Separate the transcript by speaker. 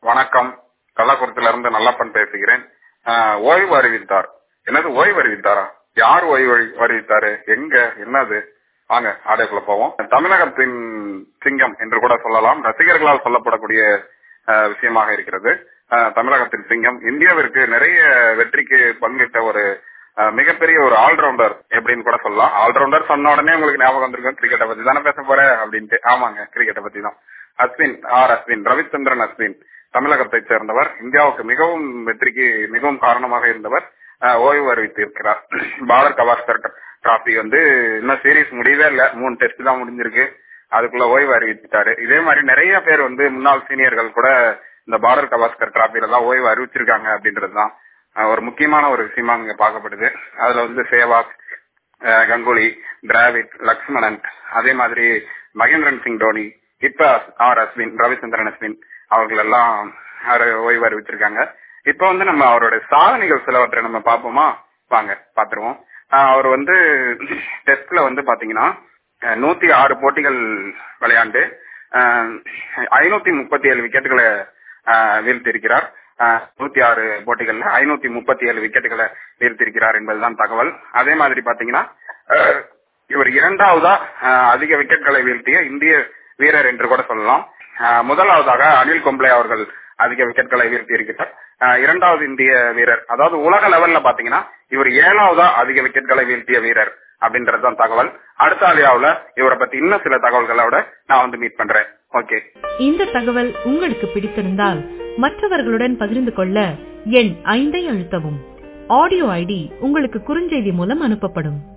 Speaker 1: வணக்கம் கள்ளக்குறிச்சியில இருந்து நல்லப்பன் பேசுகிறேன் ஆஹ் ஓய்வு அறிவித்தார் என்னது ஓய்வு அறிவித்தாரா யார் ஓய்வு அறி- அறிவித்தாரு எங்க என்னது வாங்க ஆடியோக்குள்ள போவோம் தமிழகத்தின் சிங்கம் என்று கூட சொல்லலாம் ரசிகர்களால் சொல்லப்படக்கூடிய ஆஹ், விஷயமாக இருக்கிறது ஆஹ், தமிழகத்தின் சிங்கம் இந்தியாவிற்கு நிறைய வெற்றிக்கு பங்கிட்ட ஒரு ஆஹ், மிகப்பெரிய ஒரு ஆல்ரவுண்டர் எப்படின்னு கூட சொல்லலாம் ஆல்ரவுண்டர் சொன்ன உடனே உங்களுக்கு ஞாபகம் வந்திருக்கும் கிரிக்கெட்டை பத்தி தானே பேச போற அப்படின்ட்டு ஆமாங்க கிரிக்கெட்டை பத்தி தான் அஸ்வின் ஆர் அஸ்வின் ரவிச்சந்திரன் அஸ்வின் தமிழகத்தைச் சேர்ந்தவர் இந்தியாவுக்கு மிகவும் வெற்றிக்கு மிகவும் காரணமாக இருந்தவர் ஆஹ், ஓய்வு அறிவித்திருக்கிறார் பாரத் கவாஸ்கர் டிராபி வந்து இன்னும் சீரீஸ் முடியவே இல்ல மூணு டெஸ்ட் தான் முடிஞ்சிருக்கு அதுக்குள்ள ஓய்வு அறிவிச்சுட்டாரு இதே மாதிரி நிறைய பேர் வந்து முன்னாள் சீனியர்கள் கூட இந்த பாரத் கவாஸ்கர் டிராபில தான் ஓய்வு அறிவிச்சிருக்காங்க அப்படின்றதுதான் ஆஹ், ஒரு முக்கியமான ஒரு விஷயமா இங்க பார்க்கப்படுது அதுல வந்து சேவாக் அஹ் கங்குலி டிராவிட் லக்ஷ்மணன் அதே மாதிரி மகேந்திரன் சிங் தோனி இப்ப ஆர் அஸ்வின் ரவிச்சந்திரன் அஸ்வின் அவர்கள் எல்லாம் அவரை ஓய்வு அறிவிச்சிருக்காங்க இப்ப வந்து நம்ம அவருடைய சாதனைகள் சிலவற்றை நம்ம பார்ப்போமா வாங்க பாத்துருவோம் ஆஹ் அவர் வந்து டெஸ்ட்ல வந்து பாத்தீங்கன்னா அஹ் நூத்தி ஆறு போட்டிகள் விளையாண்டு ஐநூத்தி முப்பத்தி ஏழு விக்கெட்டுகளை ஆஹ் வீழ்த்தியிருக்கிறார் ஆஹ் நூத்தி ஆறு போட்டிகள்ல ஐநூத்தி முப்பத்தி ஏழு விக்கெட்டுகளை வீழ்த்தியிருக்கிறார் என்பதுதான் தகவல் அதே மாதிரி பாத்தீங்கன்னா ஆஹ் இவர் இரண்டாவதா ஆஹ் அதிக விக்கெட்களை வீழ்த்திய இந்திய வீரர் என்று கூட சொல்லலாம் ஆஹ் முதலாவதாக அனில் கும்ப்ளே அவர்கள் அதிக விக்கெட்களை வீழ்த்தி இருக்கிறார் ஆஹ் இரண்டாவது இந்திய வீரர் அதாவது உலக லெவல்ல பாத்தீங்கன்னா இவர் ஏழாவதா அதிக விக்கெட்களை வீழ்த்திய வீரர் அப்படின்றதுதான் தகவல் அடுத்த ஆலியாவுல இவரை பத்தி இன்னும் சில தகவல்களோட நான் வந்து மீட் பண்றேன் ஓகே
Speaker 2: இந்த தகவல் உங்களுக்கு பிடித்திருந்தால் மற்றவர்களுடன் பகிர்ந்து கொள்ள எண் ஐந்தை அழுத்தவும் ஆடியோ ஐடி உங்களுக்கு குறுஞ்செய்தி மூலம் அனுப்பப்படும்